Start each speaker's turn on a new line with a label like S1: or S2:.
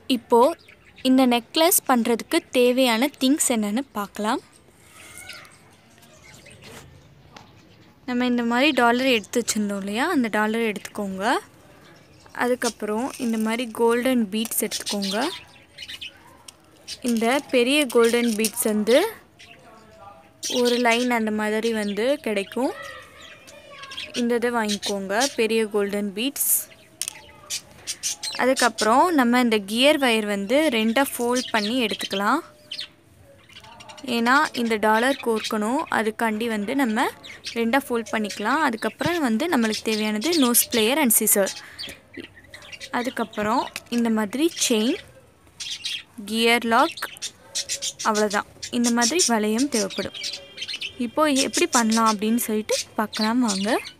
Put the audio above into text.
S1: இப்போது இந்த நெக்லஸ் பண்ணுறதுக்கு தேவையான திங்ஸ் என்னென்னு பார்க்கலாம் நம்ம இந்த மாதிரி டாலர் எடுத்து வச்சுருந்தோம் இல்லையா அந்த டாலர் எடுத்துக்கோங்க அதுக்கப்புறம் இந்த மாதிரி கோல்டன் பீட்ஸ் எடுத்துக்கோங்க இந்த பெரிய கோல்டன் பீட்ஸ் வந்து ஒரு லைன் அந்த மாதிரி வந்து கிடைக்கும் இந்த இதை வாங்கிக்கோங்க பெரிய கோல்டன் பீட்ஸ் அதுக்கப்புறம் நம்ம இந்த கியர் வயர் வந்து ரெண்டாக ஃபோல்ட் பண்ணி எடுத்துக்கலாம் ஏன்னா இந்த டாலர் கோர்க்கணும் அதுக்காண்டி வந்து நம்ம ரெண்டாக ஃபோல்ட் பண்ணிக்கலாம் அதுக்கப்புறம் வந்து நம்மளுக்கு தேவையானது நோஸ் பிளேயர் அண்ட் சிசர் அதுக்கப்புறம் இந்த மாதிரி செயின் கியர் லாக் அவ்வளோதான் இந்த மாதிரி வளையம் தேவைப்படும் இப்போது எப்படி பண்ணலாம் அப்படின்னு சொல்லிட்டு பார்க்கலாம் வாங்க